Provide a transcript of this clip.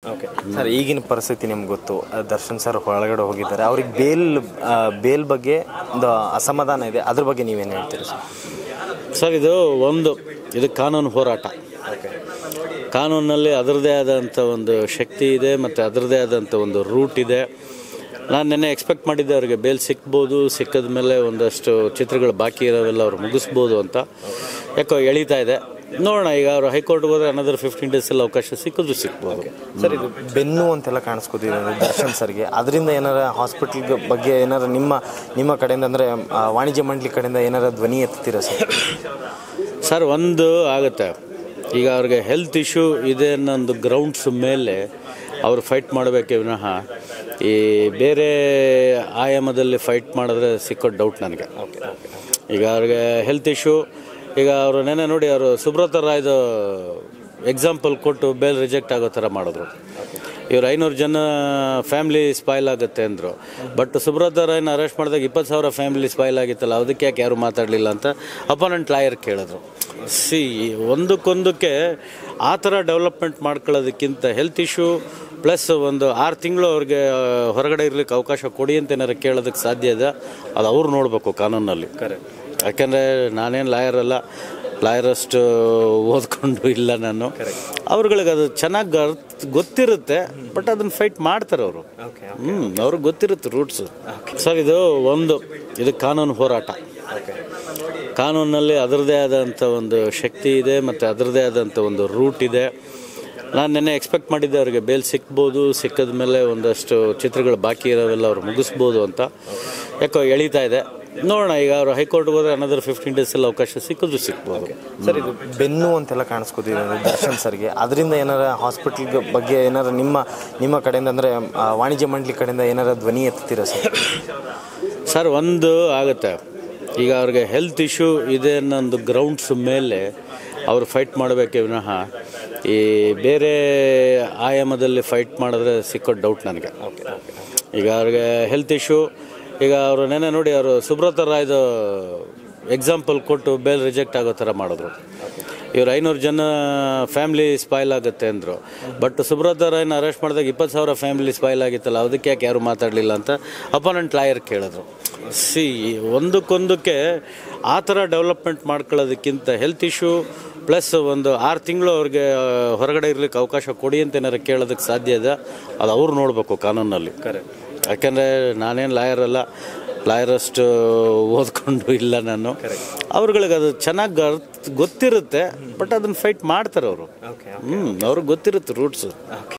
okay sir ಈಗಿನ ಪರಿಸ್ಥಿತಿ ನಿಮ್ಗೆ ಗೊತ್ತು ಆ, ದರ್ಶನ್ ಸರ್ ಒಳಗಡೆ ಹೋಗಿದ್ದಾರೆ ಅವ್ರಿಗೆ ಬೇಲ್ ಆ, ಬೇಲ್ ಬಗ್ಗೆ ಒಂದು ಅಸಮಾಧಾನ ಇದೆ ಅದ್ರ ಬಗ್ಗೆ ನೀವೇನು ಹೇಳ್ತೀರಿ ಸರ್ ಸರ್ ಇದು ಒಂದು ಇದು ಕಾನೂನು ಹೋರಾಟ ಕಾನೂನಲ್ಲಿ ಅದರದೇ ಆದಂಥ ಒಂದು ಶಕ್ತಿ ಇದೆ ಮತ್ತು ಅದರದೇ ಆದಂಥ ಒಂದು ರೂಟ್ ಇದೆ ನಾನು ನೆನ್ನೆ ಎಕ್ಸ್ಪೆಕ್ಟ್ ಮಾಡಿದ್ದೆ ಅವರಿಗೆ ಬೇಲ್ ಸಿಕ್ಬೋದು ಸಿಕ್ಕಿದ ಮೇಲೆ ಒಂದಷ್ಟು ಚಿತ್ರಗಳು ಬಾಕಿ ಇರೋವೆಲ್ಲ ಅವ್ರು ಮುಗಿಸ್ಬೋದು ಅಂತ ಯಾಕೋ ಎಳೀತಾ ಇದೆ ನೋಡೋಣ ಈಗ ಅವರು ಹೈಕೋರ್ಟ್ಗೆ ಹೋದ್ರೆ ಅನದರ್ ಫಿಫ್ಟೀನ್ ಡೇಸಲ್ಲಿ ಅವಕಾಶ ಸಿಕ್ಕಿದ್ರು ಸಿಕ್ಬೋದು ಸರ್ ಇದು ಬೆನ್ನು ಅಂತೆಲ್ಲ ಕಾಣಿಸ್ಕೊತಿದೆ ದರ್ಶನ್ ಸರ್ಗೆ ಅದರಿಂದ ಏನಾರ ಹಾಸ್ಪಿಟ್ಲ್ ಬಗ್ಗೆ ಏನಾರ ನಿಮ್ಮ ನಿಮ್ಮ ಕಡೆಯಿಂದ ಅಂದರೆ ವಾಣಿಜ್ಯ ಮಂಡಳಿ ಕಡೆಯಿಂದ ಏನಾರ ಧ್ವನಿ ಎತ್ತೀರಾ ಸರ್ ಸರ್ ಒಂದು ಆಗುತ್ತೆ ಈಗ ಅವ್ರಿಗೆ ಹೆಲ್ತ್ ಇಶ್ಯೂ ಇದೆ ಅನ್ನೋ ಒಂದು ಗ್ರೌಂಡ್ಸ್ ಮೇಲೆ ಅವರು ಫೈಟ್ ಮಾಡಬೇಕೇ ವಿನಃ ಈ ಬೇರೆ ಆಯಾಮದಲ್ಲಿ ಫೈಟ್ ಮಾಡಿದ್ರೆ ಸಿಕ್ಕೋ ಡೌಟ್ ನನಗೆ ಈಗ ಅವ್ರಿಗೆ ಹೆಲ್ತ್ ಇಶ್ಯೂ ಈಗ ಅವರು ನೆನೆ ನೋಡಿ ಅವರು ಸುಬ್ರತ ರಾಯ್ದು ಎಕ್ಸಾಂಪಲ್ ಕೊಟ್ಟು ಬೇಲ್ ರಿಜೆಕ್ಟ್ ಆಗೋ ಥರ ಮಾಡಿದ್ರು ಇವ್ರು ಐನೂರು ಜನ ಫ್ಯಾಮಿಲಿ ಸ್ಪಾಯ್ಲ್ ಆಗುತ್ತೆ ಅಂದರು ಬಟ್ ಸುಬ್ರತ ರಾಯ್ನ ಅರೆಸ್ಟ್ ಮಾಡಿದಾಗ ಇಪ್ಪತ್ತು ಸಾವಿರ ಫ್ಯಾಮಿಲಿ ಸ್ಪಾಯ್ಲ್ ಆಗಿತ್ತಲ್ಲ ಅದಕ್ಕೆ ಯಾಕೆ ಯಾರು ಮಾತಾಡಲಿಲ್ಲ ಅಂತ ಅಪೋನೆಂಟ್ ಲಾಯರ್ ಕೇಳಿದ್ರು ಸಿ ಒಂದಕ್ಕೊಂದಕ್ಕೆ ಆ ಥರ ಡೆವಲಪ್ಮೆಂಟ್ ಮಾಡ್ಕೊಳ್ಳೋದಕ್ಕಿಂತ ಹೆಲ್ತ್ ಇಶ್ಯೂ ಪ್ಲಸ್ ಒಂದು ಆರು ತಿಂಗಳು ಅವ್ರಿಗೆ ಹೊರಗಡೆ ಇರ್ಲಿಕ್ಕೆ ಅವಕಾಶ ಕೊಡಿ ಅಂತ ಏನಾರು ಕೇಳೋದಕ್ಕೆ ಸಾಧ್ಯ ಇದೆ ಅದು ಅವ್ರು ನೋಡಬೇಕು ಕಾನೂನಲ್ಲಿ ಯಾಕೆಂದರೆ ನಾನೇನು ಲಾಯರ್ ಅಲ್ಲ ಲಾಯರಷ್ಟು ಓದ್ಕೊಂಡು ಇಲ್ಲ ನಾನು ಅವ್ರುಗಳಿಗೆ ಅದು ಚೆನ್ನಾಗಿ ಅರ್ಥ ಗೊತ್ತಿರುತ್ತೆ ಬಟ್ ಅದನ್ನ ಫೈಟ್ ಮಾಡ್ತಾರೆ ಅವರು ಹ್ಞೂ ಅವ್ರಿಗೆ ಗೊತ್ತಿರುತ್ತೆ ರೂಟ್ಸು ಸರ್ ಇದು ಒಂದು ಇದು ಕಾನೂನು ಹೋರಾಟ ಕಾನೂನಲ್ಲಿ ಅದರದೇ ಆದಂಥ ಒಂದು ಶಕ್ತಿ ಇದೆ ಮತ್ತು ಅದರದೇ ಆದಂಥ ಒಂದು ರೂಟ್ ಇದೆ ನಾನು ನೆನ್ನೆ ಎಕ್ಸ್ಪೆಕ್ಟ್ ಮಾಡಿದ್ದೆ ಅವರಿಗೆ ಬೇಲ್ ಸಿಕ್ಬೋದು ಸಿಕ್ಕಿದ ಮೇಲೆ ಒಂದಷ್ಟು ಚಿತ್ರಗಳು ಬಾಕಿ ಇರೋವೆಲ್ಲ ಅವ್ರು ಮುಗಿಸ್ಬೋದು ಅಂತ ಯಾಕೋ ಎಳೀತಾ ಇದೆ ನೋಡೋಣ ಈಗ ಅವರು ಹೈಕೋರ್ಟ್ಗೆ ಹೋದ್ರೆ ಅನದರ್ ಫಿಫ್ಟೀನ್ ಡೇಸಲ್ಲಿ ಅವಕಾಶ ಸಿಕ್ಕಿದ್ರು ಸಿಕ್ಬೋದು ಸರ್ ಇದು ಬೆನ್ನು ಅಂತೆಲ್ಲ ಕಾಣಿಸ್ಕೊತಿದೆ ದರ್ಶನ್ ಸರ್ಗೆ ಅದರಿಂದ ಏನಾರ ಹಾಸ್ಪಿಟ್ಲ್ ಬಗ್ಗೆ ಏನಾರ ನಿಮ್ಮ ನಿಮ್ಮ ಕಡೆಯಿಂದ ಅಂದರೆ ವಾಣಿಜ್ಯ ಮಂಡಳಿ ಕಡೆಯಿಂದ ಏನಾರ ಧ್ವನಿ ಎತ್ತೀರಾ ಸರ್ ಸರ್ ಒಂದು ಆಗುತ್ತೆ ಈಗ ಅವ್ರಿಗೆ ಹೆಲ್ತ್ ಇಶ್ಯೂ ಇದೆ ಅನ್ನೋ ಒಂದು ಗ್ರೌಂಡ್ಸ್ ಮೇಲೆ ಅವರು ಫೈಟ್ ಮಾಡಬೇಕೇ ವಿನಃ ಈ ಬೇರೆ ಆಯಾಮದಲ್ಲಿ ಫೈಟ್ ಮಾಡಿದ್ರೆ ಸಿಕ್ಕೋ ಡೌಟ್ ನನಗೆ ಈಗ ಅವ್ರಿಗೆ ಹೆಲ್ತ್ ಇಶ್ಯೂ ಈಗ ಅವರು ನೆನೆ ನೋಡಿ ಅವರು ಸುಬ್ರತ ರಾಯ್ದು ಎಕ್ಸಾಂಪಲ್ ಕೊಟ್ಟು ಬೇಲ್ ರಿಜೆಕ್ಟ್ ಆಗೋ ಥರ ಮಾಡಿದ್ರು ಇವ್ರು ಐನೂರು ಜನ ಫ್ಯಾಮಿಲಿ ಸ್ಪಾಯ್ಲ್ ಆಗುತ್ತೆ ಅಂದರು ಬಟ್ ಸುಬ್ರತ ರಾಯ್ನ ಅರೆಸ್ಟ್ ಮಾಡಿದಾಗ ಇಪ್ಪತ್ತು ಸಾವಿರ ಫ್ಯಾಮಿಲಿ ಸ್ಪಾಯ್ಲ್ ಆಗಿತ್ತಲ್ಲ ಅದಕ್ಕೆ ಯಾಕೆ ಯಾರು ಮಾತಾಡಲಿಲ್ಲ ಅಂತ ಅಪೋನೆಂಟ್ ಲಾಯರ್ ಕೇಳಿದ್ರು ಸಿ ಒಂದಕ್ಕೊಂದಕ್ಕೆ ಆ ಥರ ಡೆವಲಪ್ಮೆಂಟ್ ಮಾಡ್ಕೊಳ್ಳೋದಕ್ಕಿಂತ ಹೆಲ್ತ್ ಇಶ್ಯೂ ಪ್ಲಸ್ ಒಂದು ಆರು ತಿಂಗಳು ಅವ್ರಿಗೆ ಹೊರಗಡೆ ಇರ್ಲಿಕ್ಕೆ ಅವಕಾಶ ಕೊಡಿ ಅಂತ ಏನಾರು ಕೇಳೋದಕ್ಕೆ ಸಾಧ್ಯ ಇದೆ ಅದು ಅವ್ರು ನೋಡಬೇಕು ಕಾನೂನಲ್ಲಿ ಯಾಕೆಂದರೆ ನಾನೇನು ಲಾಯರ್ ಅಲ್ಲ ಲಾಯರಷ್ಟು ಓದ್ಕೊಂಡು ಇಲ್ಲ ನಾನು ಅವ್ರುಗಳಿಗೆ ಅದು ಚೆನ್ನಾಗಿ ಅರ್ಥ ಗೊತ್ತಿರುತ್ತೆ ಬಟ್ ಅದನ್ನ ಫೈಟ್ ಮಾಡ್ತಾರೆ ಅವರು ಹ್ಞೂ ಅವ್ರಿಗೆ ಗೊತ್ತಿರುತ್ತೆ ರೂಟ್ಸು